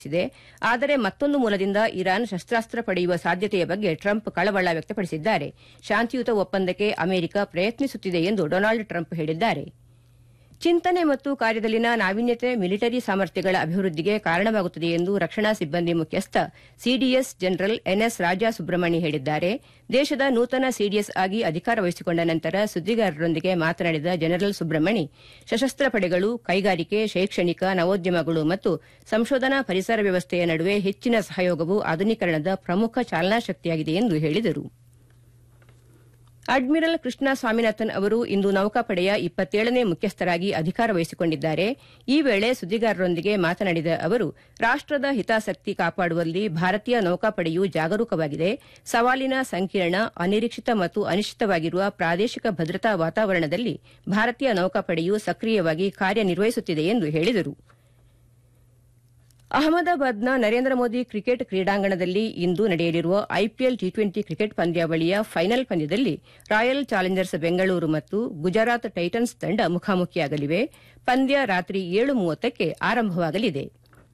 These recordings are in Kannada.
ಇದೆ ಆದರೆ ಮತ್ತೊಂದು ಮೂಲದಿಂದ ಇರಾನ್ ಶಸ್ತ್ರಾಸ್ತ್ರ ಪಡೆಯುವ ಸಾಧ್ಯತೆಯ ಬಗ್ಗೆ ಟ್ರಂಪ್ ಕಳವಳ ವ್ಯಕ್ತಪಡಿಸಿದ್ದಾರೆ ಶಾಂತಿಯುತ ಒಪ್ಪಂದಕ್ಕೆ ಅಮೆರಿಕ ಪ್ರಯತ್ನಿಸುತ್ತಿದೆ ಎಂದು ಡೊನಾಲ್ಡ್ ಟ್ರಂಪ್ ಹೇಳಿದ್ದಾರೆ ಚಿಂತನೆ ಮತ್ತು ಕಾರ್ಯದಲ್ಲಿನ ನಾವೀನ್ಯತೆ ಮಿಲಿಟರಿ ಸಾಮರ್ಥ್ಯಗಳ ಅಭಿವೃದ್ಧಿಗೆ ಕಾರಣವಾಗುತ್ತದೆ ಎಂದು ರಕ್ಷಣಾ ಸಿಬ್ಬಂದಿ ಮುಖ್ಯಸ್ಥ CDS general NS Raja Subramani ಹೇಳಿದ್ದಾರೆ ದೇಶದ ನೂತನ ಸಿಡಿಎಸ್ ಆಗಿ ಅಧಿಕಾರ ವಹಿಸಿಕೊಂಡ ನಂತರ ಸುದ್ದಿಗಾರರೊಂದಿಗೆ ಮಾತನಾಡಿದ ಜನರಲ್ ಸುಬ್ರಹ್ಮಣಿ ಸಶಸ್ತ್ರ ಪಡೆಗಳು ಕೈಗಾರಿಕೆ ಶೈಕ್ಷಣಿಕ ನವೋದ್ಯಮಗಳು ಮತ್ತು ಸಂಶೋಧನಾ ಪರಿಸರ ವ್ಯವಸ್ಥೆಯ ನಡುವೆ ಹೆಚ್ಚಿನ ಸಹಯೋಗವು ಆಧುನೀಕರಣದ ಪ್ರಮುಖ ಚಾಲನಾ ಶಕ್ತಿಯಾಗಿದೆ ಎಂದು ಹೇಳಿದರು ಅಡ್ಮಿರಲ್ ಕೃಷ್ಣ ಸ್ವಾಮಿನಾಥನ್ ಅವರು ಇಂದು ನೌಕಾಪಡೆಯ ಇಪ್ಪತ್ತೇಳನೇ ಮುಖ್ಯಸ್ಥರಾಗಿ ಅಧಿಕಾರ ವಹಿಸಿಕೊಂಡಿದ್ದಾರೆ ಈ ವೇಳೆ ಸುದ್ದಿಗಾರರೊಂದಿಗೆ ಮಾತನಾಡಿದ ಅವರು ರಾಷ್ಟದ ಹಿತಾಸಕ್ತಿ ಕಾಪಾಡುವಲ್ಲಿ ಭಾರತೀಯ ನೌಕಾಪಡೆಯು ಜಾಗರೂಕವಾಗಿದೆ ಸವಾಲಿನ ಸಂಕೀರ್ಣ ಅನಿರೀಕ್ಷಿತ ಮತ್ತು ಅನಿಶ್ಚಿತವಾಗಿರುವ ಪ್ರಾದೇಶಿಕ ಭದ್ರತಾ ವಾತಾವರಣದಲ್ಲಿ ಭಾರತೀಯ ನೌಕಾಪಡೆಯು ಸಕ್ರಿಯವಾಗಿ ಕಾರ್ಯನಿರ್ವಹಿಸುತ್ತಿದೆ ಎಂದು ಹೇಳಿದರು ಅಹಮದಾಬಾದ್ನ ನರೇಂದ್ರ ಮೋದಿ ಕ್ರಿಕೆಟ್ ಕ್ರೀಡಾಂಗಣದಲ್ಲಿ ಇಂದು ನಡೆಯಲಿರುವ ಐಪಿಎಲ್ ಟಿ ಟ್ವೆಂಟಿ ಕ್ರಿಕೆಟ್ ಪಂದ್ಯಾವಳಿಯ ಫೈನಲ್ ಪಂದ್ಯದಲ್ಲಿ ರಾಯಲ್ ಚಾಲೆಂಜರ್ಸ್ ಬೆಂಗಳೂರು ಮತ್ತು ಗುಜರಾತ್ ಟೈಟನ್ಸ್ ತಂಡ ಮುಖಾಮುಖಿಯಾಗಲಿವೆ ಪಂದ್ಯ ರಾತ್ರಿ ಏಳು ಮೂವತ್ತಕ್ಕೆ ಆರಂಭವಾಗಲಿದೆ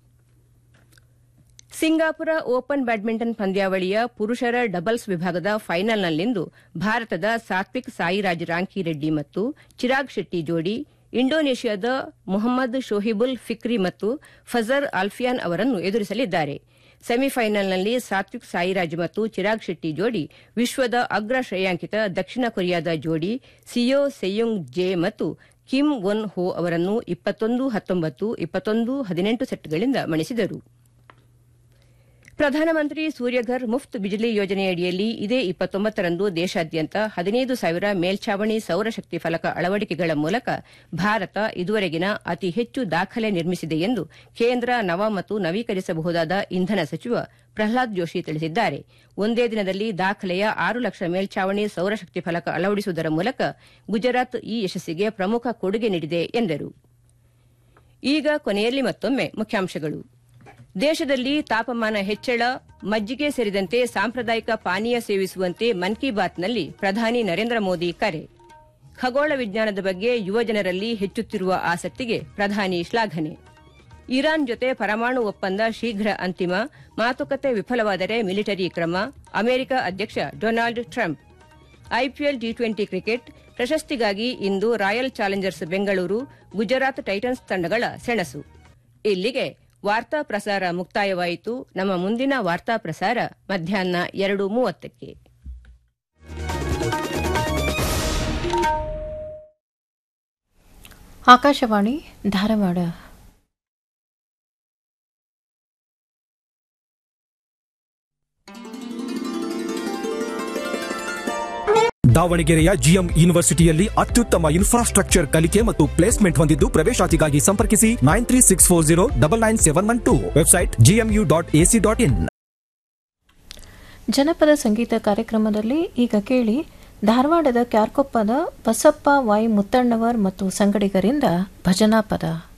ಸಿಂಗಾಪುರ ಓಪನ್ ಬ್ಯಾಡ್ಮಿಂಟನ್ ಪಂದ್ಯಾವಳಿಯ ಪುರುಷರ ಡಬಲ್ಸ್ ವಿಭಾಗದ ಫೈನಲ್ನಲ್ಲಿಂದು ಭಾರತದ ಸಾತ್ವಿಕ್ ಸಾಯಿರಾಜ್ ರಾಂಕಿರೆಡ್ಡಿ ಮತ್ತು ಚಿರಾಗ್ ಶೆಟ್ಟಿ ಜೋಡಿ ಇಂಡೋನೇಷ್ಯಾದ ಮೊಹಮ್ಮದ್ ಶೋಹಿಬುಲ್ ಫಿಕ್ರಿ ಮತ್ತು ಫಜರ್ ಆಲ್ಫಿಯಾನ್ ಅವರನ್ನು ಎದುರಿಸಲಿದ್ದಾರೆ ಸೆಮಿಫೈನಲ್ನಲ್ಲಿ ಸಾತ್ವಿಕ್ ಸಾಯಿರಾಜ್ ಮತ್ತು ಚಿರಾಗ್ ಶೆಟ್ಟಿ ಜೋಡಿ ವಿಶ್ವದ ಅಗ್ರ ಶ್ರೇಯಾಂಕಿತ ದಕ್ಷಿಣ ಕೊರಿಯಾದ ಜೋಡಿ ಸಿಯೋ ಸೆಯುಂಗ್ ಜೆ ಮತ್ತು ಕಿಮ್ ಒನ್ ಹೋ ಅವರನ್ನು ಇಪ್ಪತ್ತೊಂದು ಹತ್ತೊಂಬತ್ತು ಇಪ್ಪತ್ತೊಂದು ಹದಿನೆಂಟು ಸೆಟ್ಗಳಿಂದ ಮಣಿಸಿದರು ಪ್ರಧಾನಮಂತ್ರಿ ಸೂರ್ಯಘರ್ ಮುಫ್ತ್ ಬಿಜಿಲಿ ಯೋಜನೆಯಡಿಯಲ್ಲಿ ಇದೇ ಇಪ್ಪತ್ತೊಂಬತ್ತರಂದು ದೇಶಾದ್ಯಂತ ಹದಿನೈದು ಸಾವಿರ ಮೇಲ್ಛಾವಣಿ ಸೌರಶಕ್ತಿ ಫಲಕ ಅಳವಡಿಕೆಗಳ ಮೂಲಕ ಭಾರತ ಇದುವರೆಗಿನ ಅತಿ ಹೆಚ್ಚು ದಾಖಲೆ ನಿರ್ಮಿಸಿದೆ ಎಂದು ಕೇಂದ್ರ ನವ ಮತ್ತು ನವೀಕರಿಸಬಹುದಾದ ಇಂಧನ ಸಚಿವ ಪ್ರಹ್ಲಾದ್ ಜೋಶಿ ತಿಳಿಸಿದ್ದಾರೆ ಒಂದೇ ದಿನದಲ್ಲಿ ದಾಖಲೆಯ ಆರು ಲಕ್ಷ ಮೇಲ್ಛಾವಣಿ ಸೌರಶಕ್ತಿ ಫಲಕ ಅಳವಡಿಸುವುದರ ಮೂಲಕ ಗುಜರಾತ್ ಈ ಯಶಸ್ಸಿಗೆ ಪ್ರಮುಖ ಕೊಡುಗೆ ನೀಡಿದೆ ಎಂದರು ಈಗ ಕೊನೆಯಲ್ಲಿ ಮತ್ತೊಮ್ಮೆ ಮುಖ್ಯಾಂಶಗಳು ದೇಶದಲ್ಲಿ ತಾಪಮಾನ ಹೆಚ್ಚಳ ಮಜ್ಜಿಗೆ ಸೇರಿದಂತೆ ಸಾಂಪ್ರದಾಯಿಕ ಪಾನೀಯ ಸೇವಿಸುವಂತೆ ಮನ್ ಕಿ ಬಾತ್ನಲ್ಲಿ ಪ್ರಧಾನಿ ನರೇಂದ್ರ ಮೋದಿ ಕರೆ ಖಗೋಳ ವಿಜ್ಞಾನದ ಬಗ್ಗೆ ಯುವಜನರಲ್ಲಿ ಹೆಚ್ಚುತ್ತಿರುವ ಆಸಕ್ತಿಗೆ ಪ್ರಧಾನಿ ಶ್ಲಾಘನೆ ಇರಾನ್ ಜೊತೆ ಪರಮಾಣು ಒಪ್ಪಂದ ಶೀಘ್ರ ಅಂತಿಮ ಮಾತುಕತೆ ವಿಫಲವಾದರೆ ಮಿಲಿಟರಿ ಕ್ರಮ ಅಮೆರಿಕ ಅಧ್ಯಕ್ಷ Donald Trump IPL T twenty cricket ಪ್ರಶಸ್ತಿಗಾಗಿ ಇಂದು Royal Challengers Bengaluru Gujarat Titans ತಂಡಗಳ ಸೆಣಸು ಇಲ್ಲಿಗೆ ವಾರ್ತಾ ಪ್ರಸಾರ ಮುಕ್ತಾಯವಾಯಿತು ನಮ್ಮ ಮುಂದಿನ ವಾರ್ತಾ ಪ್ರಸಾರ ಮಧ್ಯಾಹ್ನ ಎರಡು ಮೂವತ್ತಕ್ಕೆ ಆಕಾಶವಾಣಿ ಧಾರವಾಡ ದಾವಣಗೆರೆಯ ಜಿಎಂ ಯೂನಿವರ್ಸಿಟಿಯಲ್ಲಿ ಅತ್ಯುತ್ತಮ ಇನ್ಫ್ರಾಸ್ಟ್ರಕ್ಚರ್ ಕಲಿಕೆ ಮತ್ತು ಪ್ಲೇಸ್ಮೆಂಟ್ ಹೊಂದಿದ್ದು ಪ್ರವೇಶಾತಿಗಾಗಿ ಸಂಪರ್ಕಿಸಿ nine three six four zero double nine seven one two website GMU dot AC dot in ಜನಪದ ಸಂಗೀತ ಕಾರ್ಯಕ್ರಮದಲ್ಲಿ ಈಗ ಕೇಳಿ ಧಾರವಾಡದ ಕ್ಯಾರ್ಕೊಪ್ಪದ ಬಸಪ್ಪ ವೈ ಮುತ್ತಣ್ಣವರ್ ಮತ್ತು ಸಂಗಡಿಗರಿಂದ ಭಜನಾ ಪದ